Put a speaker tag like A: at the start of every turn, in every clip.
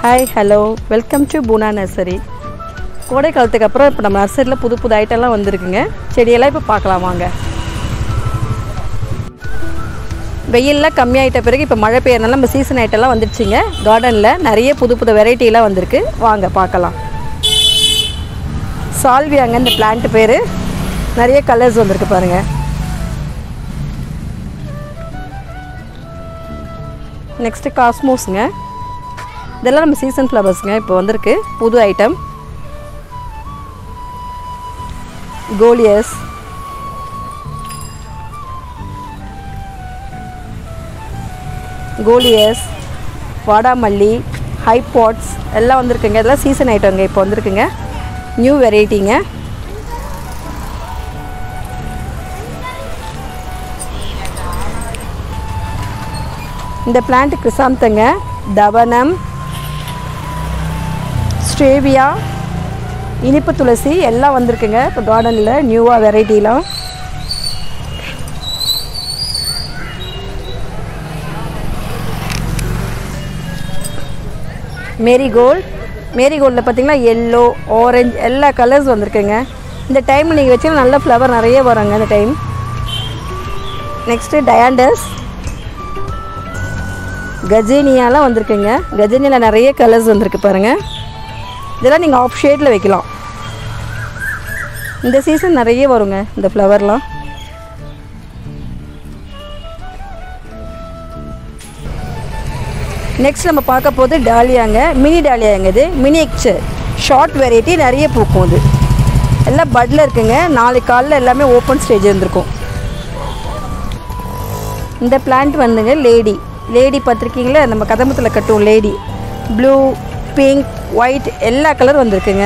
A: hi hello welcome to Poona nursery கோடை காலத்துக்கு அப்புறம் இப்போ நம்ம நர்சரியில் புது புது ஐட்டம்லாம் வந்திருக்குங்க செடியெல்லாம் இப்போ பார்க்கலாம் வாங்க வெயில்லாம் கம்மியாயிட்ட பிறகு இப்போ மழை பெய்யறதுனால நம்ம சீசன் ஐட்டம்லாம் வந்துடுச்சுங்க கார்டனில் நிறைய புது புது வெரைட்டிலாம் வந்திருக்கு வாங்க பார்க்கலாம் சால்வியாங்க இந்த பிளான்ட் பேர் நிறைய கலர்ஸ் வந்திருக்கு பாருங்கள் நெக்ஸ்ட்டு காஸ்மோஸுங்க இதெல்லாம் நம்ம சீசன் ஃப்ளவர்ஸுங்க இப்போ வந்திருக்கு புது ஐட்டம் கோலியஸ் கோலியஸ் வாடாமல்லி ஹைபாட்ஸ் எல்லாம் வந்திருக்குங்க இதெல்லாம் சீசன் ஐட்டங்க இப்போ வந்திருக்குங்க நியூ வெரைட்டிங்க இந்த பிளான்ட் கிறிசாந்தங்க தவனம் ஸ்ட்ரேவியா இனிப்பு துளசி எல்லாம் வந்திருக்குங்க இப்போ கார்டனில் நியூவாக வெரைட்டிலாம் மேரிகோல்ட் மேரிகோல்டில் பார்த்தீங்கன்னா எல்லோ ஆரஞ்சு எல்லா கலர்ஸ் வந்திருக்குங்க இந்த டைமில் நீங்கள் வச்சீங்கன்னா நல்ல ஃப்ளவர் நிறைய வருங்க இந்த டைம் நெக்ஸ்ட்டு டயாண்டஸ் கஜேனியாலாம் வந்திருக்குங்க கஜேனியில் நிறைய கலர்ஸ் வந்திருக்கு பாருங்கள் இதெல்லாம் நீங்கள் ஆஃப் ஷேடில் வைக்கலாம் இந்த சீசன் நிறைய வருங்க இந்த ஃப்ளவர்லாம் நெக்ஸ்ட் நம்ம பார்க்க போது டாலியாங்க மினி டாலியாங்க இது மினி எக்சர் ஷார்ட் வெரைட்டி நிறைய பூக்கும் இது எல்லாம் பட்டில் இருக்குங்க நாளைக்கு காலைல எல்லாமே ஓப்பன் ஸ்டேஜ் இருந்திருக்கும் இந்த பிளான்ட் வந்துங்க லேடி லேடி பார்த்துருக்கீங்களா நம்ம கதம்பத்தில் கட்டுவோம் லேடி ப்ளூ பிங்க் ஒயிட் எல்லா கலர் வந்திருக்குங்க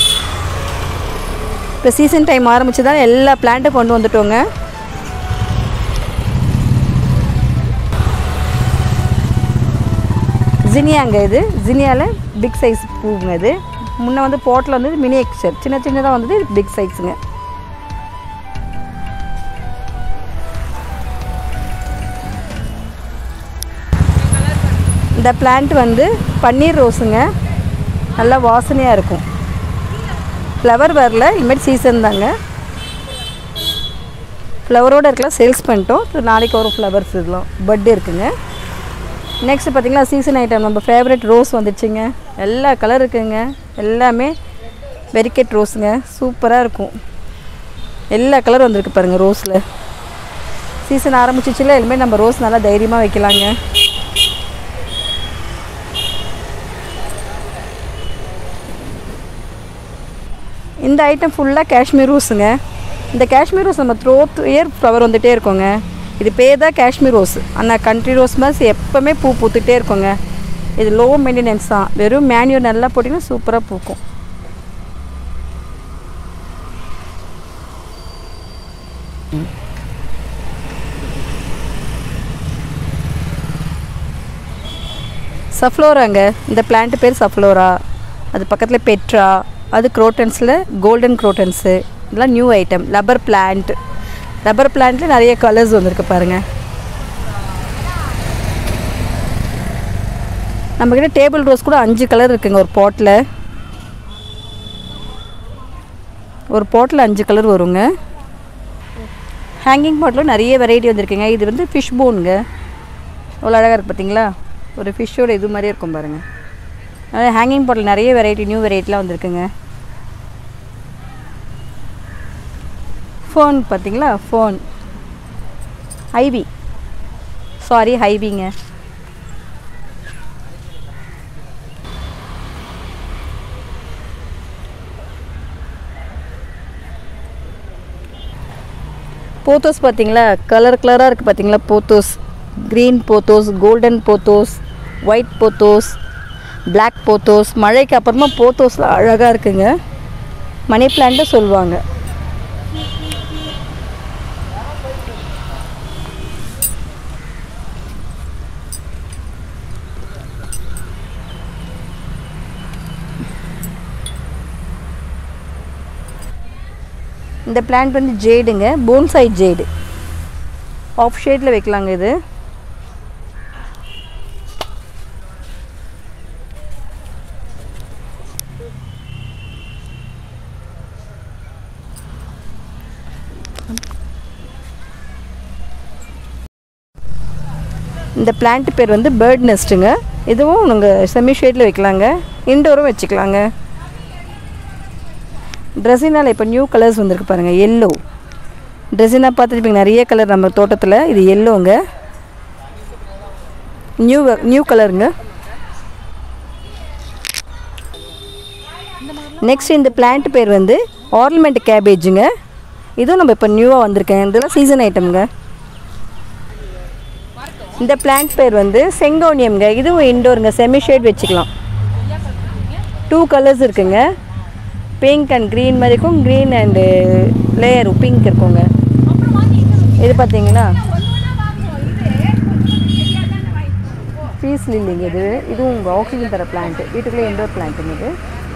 A: இப்போ சீசன் டைம் ஆரம்பிச்சு தான் எல்லா பிளான்ட்டும் கொண்டு வந்துட்டோங்க ஜினியாங்க இது ஜினியாவில் பிக் சைஸ் பூங்க இது முன்னே வந்து போட்டில் வந்து மினி எக்ஸ்டர் சின்ன சின்னதாக வந்தது பிக் சைஸுங்க இந்த பிளான்ட் வந்து பன்னீர் ரோஸுங்க நல்லா வாசனையாக இருக்கும் ஃப்ளவர் வரல இனிமேல் சீசன் தாங்க ஃப்ளவரோடு இருக்கலாம் சேல்ஸ் பண்ணிட்டோம் இது நாளைக்கு வரும் ஃப்ளவர்ஸ் இதெல்லாம் பர்த்டே இருக்குங்க நெக்ஸ்ட் பார்த்திங்கன்னா சீசன் ஐட்டம் நம்ம ஃபேவரட் ரோஸ் வந்துடுச்சுங்க எல்லா கலர் இருக்குங்க எல்லாமே வெரிக்கெட் ரோஸுங்க சூப்பராக இருக்கும் எல்லா கலர் வந்திருக்கு பாருங்கள் ரோஸில் சீசன் ஆரம்பிச்சிச்சுல இனிமேல் நம்ம ரோஸ் நல்லா தைரியமாக வைக்கலாங்க இந்த ஐட்டம் ஃபுல்லாக காஷ்மீர் ரோஸுங்க இந்த காஷ்மீர் ரோஸ் நம்ம த்ரோத் இயர் ஃப்ளவர் வந்துகிட்டே இருக்கோங்க இது பேர் தான் காஷ்மீர் ரோஸ் ஆனால் கண்ட்ரி ரோஸ் மாதிரி எப்போவுமே பூ பூத்துக்கிட்டே இருக்கோங்க இது லோ மெயின்டெனன்ஸ் தான் வெறும் மேன்யூர் நல்லா போட்டிங்கன்னா சூப்பராக பூக்கும் சஃப்ளோராங்க இந்த பிளான்ட் பேர் சஃப்ளோரா அது பக்கத்தில் பெட்ரா அது குரோட்டன்ஸில் கோல்டன் குரோட்டன்ஸு இதெல்லாம் new item rubber plant rubber பிளான்ட்டில் நிறைய கலர்ஸ் வந்திருக்கு பாருங்கள் நம்மக்கிட்ட டேபிள் ரோஸ் கூட அஞ்சு கலர் இருக்குங்க ஒரு பாட்டில் ஒரு பாட்டில் அஞ்சு கலர் வருங்க ஹேங்கிங் பாட்டில் நிறைய வெரைட்டி வந்திருக்குங்க இது வந்து ஃபிஷ் போனுங்க எவ்வளோ அழகாக இருக்குது பார்த்தீங்களா ஒரு ஃபிஷ்ஷோட இது மாதிரி இருக்கும் பாருங்கள் அதனால் ஹேங்கிங் பாட்டில் நிறைய வெரைட்டி நியூ வெரைட்டிலாம் வந்திருக்குங்க ஃபோன் பார்த்தீங்களா ஃபோன் ஐவி சாரி ஹைவிங்க போத்தோஸ் பார்த்தீங்களா கலர் கலராக இருக்குது பார்த்தீங்களா pothos green pothos golden pothos white pothos black pothos மழைக்கு அப்புறமா போத்தோஸில் அழகாக இருக்குங்க மணி பிளான்ட்டு சொல்லுவாங்க இந்த பிளான்ட் வந்து ஜேடுங்க போன்சாய் ஜேடு ஆஃப் ஷேடில் வைக்கலாங்க இது இந்த பிளான்ட் பேர் வந்து பேர்ட் நெஸ்ட்டுங்க இதுவும் நீங்கள் செமி ஷேடில் வைக்கலாங்க இண்டோரும் வச்சுக்கலாங்க ட்ரெஸ்ஸினால் இப்போ நியூ கலர்ஸ் வந்திருக்கு பாருங்கள் எல்லோ ட்ரெஸ்ஸினா பார்த்துருப்பீங்க நிறைய கலர் நம்ம தோட்டத்தில் இது எல்லோங்க நியூ நியூ கலருங்க நெக்ஸ்ட் இந்த பிளான்ட் பேர் வந்து ஆர்னமெண்ட் கேபேஜுங்க இதுவும் நம்ம இப்போ நியூவாக வந்திருக்கேன் இதெல்லாம் சீசன் ஐட்டம்ங்க இந்த பிளான்ட் பேர் வந்து செங்கோனியம்ங்க இதுவும் இண்டோருங்க செமி ஷேட் வச்சுக்கலாம் டூ கலர்ஸ் இருக்குங்க பிங்க் அண்ட் க்ரீன் மாதிரி இருக்கும் க்ரீன் அண்டு லேயர் பிங்க் இருக்குங்க இது பார்த்தீங்கன்னா பீஸ் லில்லிங்க இது இதுவும் உங்கள் ஆக்சிஜன் தர பிளான்ட் வீட்டுக்குள்ளே இண்டோர் பிளான்ட்டுங்க இது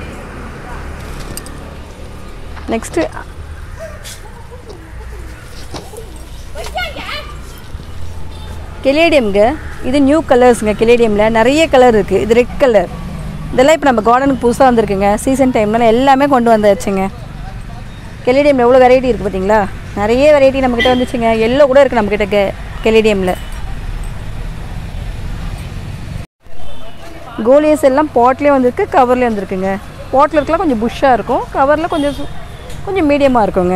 A: நெக்ஸ்ட்டு கெலேடியம்ங்க இது நியூ கலர்ஸுங்க கெலேடியமில் நிறைய கலர் இருக்குது இது ரெட் கலர் இதெல்லாம் இப்போ நம்ம கார்டனுக்கு புதுசாக வந்திருக்குங்க சீசன் டைம்னால எல்லாமே கொண்டு வந்தாச்சுங்க கெலேடியமில் எவ்வளோ வெரைட்டி இருக்குது பார்த்தீங்களா நிறைய வெரைட்டி நம்மக்கிட்ட வந்துச்சுங்க எல்லோ கூட இருக்குது நம்மக்கிட்ட கெ கெலேடியமில் கோலியஸ் எல்லாம் பாட்லேயே வந்திருக்கு கவர்லேயே வந்திருக்குங்க பாட்டில் இருக்கலாம் கொஞ்சம் புஷ்ஷாக இருக்கும் கவரில் கொஞ்சம் சு- கொஞ்சம் மீடியமாக இருக்குங்க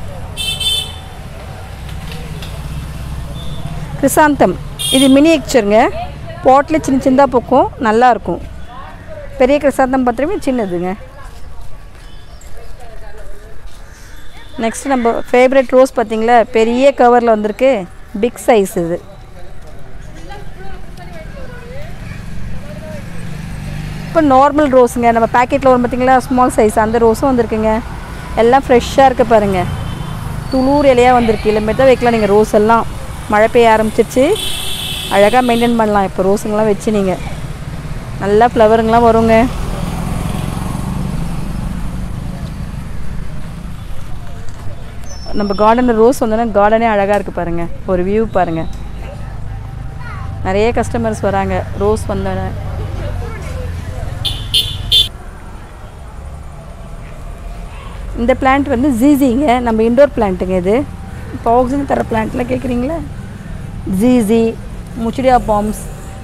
A: கிறிசாந்தம் இது மினியேச்சருங்க பாட்டில் சின்ன சின்னதாக பூக்கும் நல்லா இருக்கும் பெரிய கிறிசாந்தம் பார்த்துருமே சின்னதுங்க நெக்ஸ்ட் நம்ம ஃபேவரட் ரோஸ் பார்த்தீங்களா பெரிய கவரில் வந்திருக்கு பிக் சைஸ் இது இப்போ நார்மல் ரோஸுங்க நம்ம பேக்கெட்டில் வரும் பார்த்தீங்களா ஸ்மால் சைஸ் அந்த ரோஸும் வந்திருக்குங்க எல்லாம் ஃப்ரெஷ்ஷாக இருக்குது பாருங்கள் துளூர் இலையாக வந்திருக்கு இல்லை தான் வைக்கலாம் நீங்கள் ரோஸ் எல்லாம் மழை பெய்ய ஆரம்பிச்சிருச்சு அழகாக மெயின்டைன் பண்ணலாம் இப்போ ரோஸுங்கெல்லாம் வச்சு நீங்கள் நல்லா ஃப்ளவருங்கெலாம் வருங்க நம்ம கார்டனில் ரோஸ் வந்தோன்னா கார்டனே அழகாக இருக்குது பாருங்கள் ஒரு வியூ பாருங்கள் நிறைய கஸ்டமர்ஸ் வராங்க ரோஸ் வந்தோடனே இந்த பிளான்ட் வந்து ஜீசிங்க நம்ம இண்டோர் பிளான்ட்டுங்க இது இப்போ ஆக்சிஜன் தர பிளான்ட்லாம் கேட்குறீங்களா ஜீசி முச்சிடியா பாம்ஸ்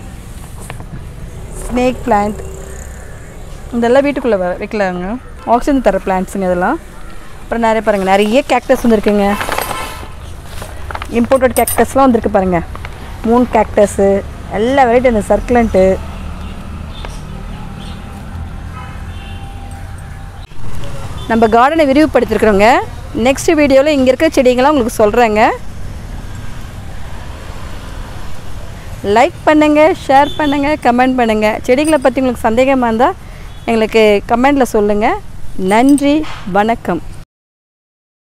A: ஸ்னேக் பிளான்ட் இதெல்லாம் வீட்டுக்குள்ளே வ வைக்கலாங்க ஆக்சிஜன் தர பிளான்ட்ஸுங்க இதெல்லாம் அப்புறம் நிறைய பாருங்கள் நிறைய கேக்டஸ் வந்துருக்குங்க இம்போர்ட்டட் கேக்டஸ்லாம் வந்திருக்கு பாருங்கள் மூன் கேக்டஸு எல்லா வெரைட்டி இந்த சர்க்குலண்ட்டு நம்ம கார்டனை விரிவுபடுத்திருக்கிறோங்க நெக்ஸ்ட் வீடியோவில் இங்கே இருக்கிற செடிங்களாம் உங்களுக்கு சொல்கிறேங்க லைக் பண்ணுங்கள் ஷேர் பண்ணுங்கள் கமெண்ட் பண்ணுங்கள் செடிகளை பற்றி உங்களுக்கு சந்தேகமாக இருந்தால் எங்களுக்கு கமெண்டில் சொல்லுங்கள் நன்றி வணக்கம்